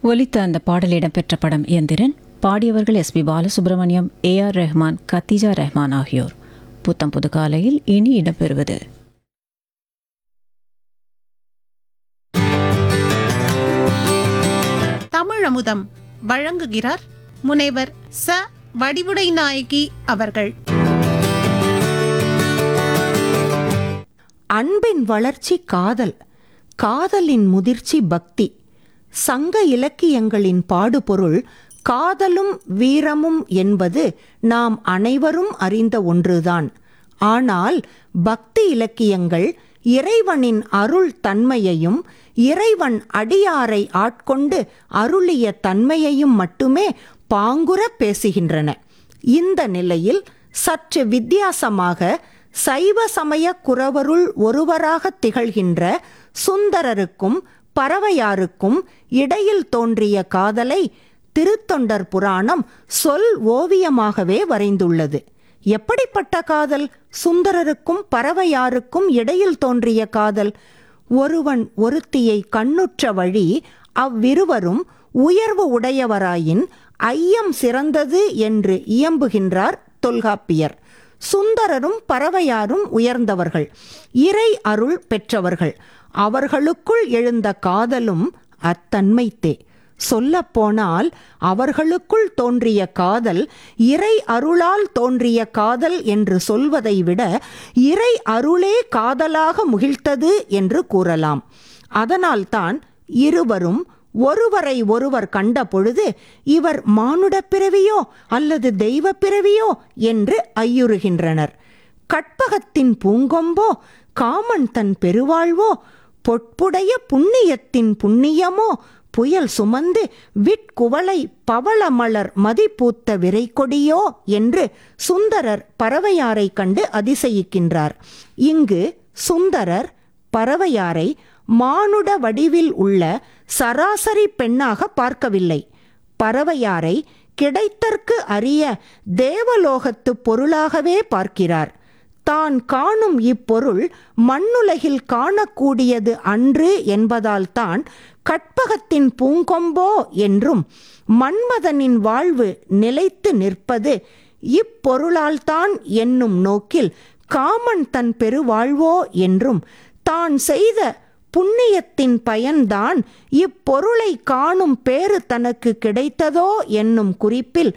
ஒலித்த அந்த பாடல் இடம்பெற்ற படம் எந்திரன் பாடியவர்கள் S P Balasubrahmanyam A R Rahman Khatija Rahman ஆகியோர் புத்தம் புது காலையில் இனி இடம்பெறுவது தமிழமுதம் வழங்குகிறார் முனைவர் ச வடிவுடை நாயகி அவர்கள் அன்பின் வளர்ச்சி காதல் காதலின் முதிர்ச்சி பக்தி சங்க இலக்கியங்களின் பாடுபொருள் காதலும் வீரமும் என்பது நாம் அனைவரும் அறிந்த ஒன்றுதான் ஆனால் பக்தி இலக்கியங்கள் இறைவனின் அருள் தன்மையையும் இறைவன் அடியாரை ஆட்கொண்டு அருளிய தன்மையையும் மட்டுமே பாங்குற பேசுகின்றன இந்த நிலையில் சற்று வித்தியாசமாக சைவ சமய குறவருள் ஒருவராக திகழ்கின்ற சுந்தரருக்கும் பறவையாருக்கும் இடையில் தோன்றிய காதலை திருத்தொண்டர் புராணம் சொல் ஓவியமாகவே வரைந்துள்ளது எப்படிப்பட்ட காதல் சுந்தரருக்கும் பறவையாருக்கும் இடையில் தோன்றிய காதல் ஒருவன் ஒருத்தியை கண்ணுற்ற வழி அவ்விருவரும் உயர்வு உடையவராயின் ஐயம் சிறந்தது என்று இயம்புகின்றார் தொல்காப்பியர் சுந்தரரும் பறவையாரும் உயர்ந்தவர்கள் இறை அருள் பெற்றவர்கள் அவர்களுக்குள் எழுந்த காதலும் அத்தன்மைத்தே சொல்லப்போனால் அவர்களுக்குள் தோன்றிய காதல் இறை அருளால் தோன்றிய காதல் என்று சொல்வதை விட இறை அருளே காதலாக முகிழ்த்தது என்று கூறலாம் அதனால்தான் இருவரும் ஒருவரை ஒருவர் கண்ட பொழுது இவர் மானுட பிறவியோ அல்லது தெய்வ பிறவியோ என்று ஐயுறுகின்றனர் கற்பகத்தின் பூங்கொம்போ காமன் தன் பெருவாழ்வோ பொற்புடைய புண்ணியத்தின் புண்ணியமோ புயல் சுமந்து விட்குவளை பவளமலர் மதிப்பூத்த விரைக்கொடியோ என்று சுந்தரர் பறவையாரை கண்டு அதிசயிக்கின்றார் இங்கு சுந்தரர் பறவையாரை மானுட வடிவில் உள்ள சராசரி பெண்ணாக பார்க்கவில்லை பறவையாரை கிடைத்தற்கு அரிய தேவலோகத்து பொருளாகவே பார்க்கிறார் தான் காணும் இப்பொருள் மண்ணுலகில் காணக்கூடியது அன்று என்பதால்தான் கற்பகத்தின் பூங்கொம்போ என்றும் மன்மதனின் வாழ்வு நிலைத்து நிற்பது இப்பொருளால்தான் என்னும் நோக்கில் காமன் தன் பெருவாழ்வோ என்றும் தான் செய்த புண்ணியத்தின் பயன்தான் இப்பொருளை காணும் பேறு தனக்கு கிடைத்ததோ என்னும் குறிப்பில்